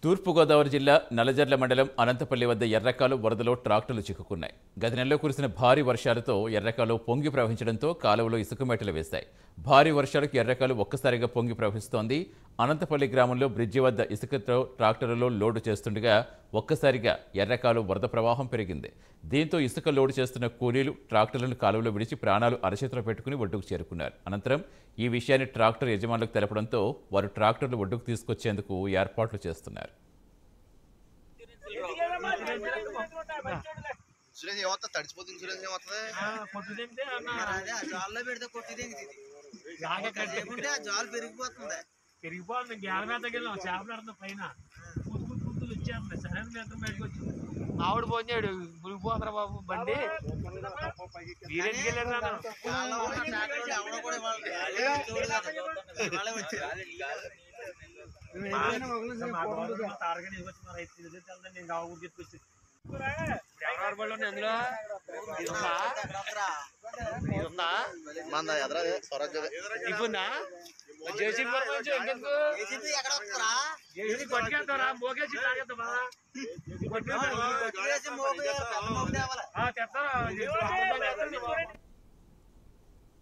తూర్పుగోదావరి జిల్లా నలజర్ల మండలం అనంతపల్లి వద్ద ఎర్రకాలు వరదలో ట్రాక్టర్లు చిక్కుకున్నాయి గత నెలలో కురిసిన భారీ వర్షాలతో ఎర్రకాలు పొంగి ప్రవహించడంతో కాలువలో ఇసుక మేటలు వేశాయి భారీ వర్షాలకు ఎర్రకాలు ఒక్కసారిగా పొంగి ప్రవహిస్తోంది అనంతపల్లి గ్రామంలో బ్రిడ్జి వద్ద ఇసుకతో ట్రాక్టర్లలో లోడు చేస్తుండగా ఒక్కసారిగా ఎర్రకాలు వరద ప్రవాహం పెరిగింది దీంతో ఇసుక లోడు చేస్తున్న కూలీలు ట్రాక్టర్లను కాలువలో విడిచి ప్రాణాలు అరచేతిలో పెట్టుకుని ఒడ్డుకు చేరుకున్నారు అనంతరం ఈ విషయాన్ని ట్రాక్టర్ యజమానులకు తెలపడంతో వారు ట్రాక్టర్లు ఒడ్డుకు తీసుకొచ్చేందుకు ఏర్పాట్లు చేస్తున్నారు ఇన్సూరెన్స్ ఏమవుతుంది తడిచిపోతే ఇన్సూరెన్స్ ఏమవుతుంది కొట్టుదంటే అన్న అదే ఆ జాల్లో పెడితే కొట్టిదేంటి ఇది జాగా కట్టి లేకుంటే ఆ జాల్ పెరిగిపోతుంది పెరిగిపోతుంది గ్యాల మీద వెళ్ళాం చేపలు ఆడుతుంది పైన కుతుకులు కుతులు వచ్చేస్తుంది సరైన మీద బయటకు వచ్చింది ఆవిడ పోయాడు మునిగిపోతారా బాబు బండి మీరెందుకు వెళ్ళారు నాన్న చాలా ఉన్న ట్రాక్టర్లు ఎవడో కూడా ఇవ్వాలి చూడు కదా వాళ్ళే వచ్చారు మా గవర్నమెంట్ మా తారగా తీసుకొచ్చి మరి ఐదు కిలోలు తెల్లని నేను కావు ఊరికి తీసుకొచ్చి ఎవరెవరి బళ్ళు ఉన్నాయి అందులో ఇది ఉందా ఇది ఉందా మన ఎదరా స్వరాజ్ ఇప్పుందా జేసీ నుంచి ఇంకెందుకు ఏసీపీ ఎక్కడ వస్తారా జేసీ పట్టుకెళ్తారా మోకేసి తాగేద్దాం బాగా కొట్టేసి మోగు పెద్ద మోగు తేవాలి తెస్తారా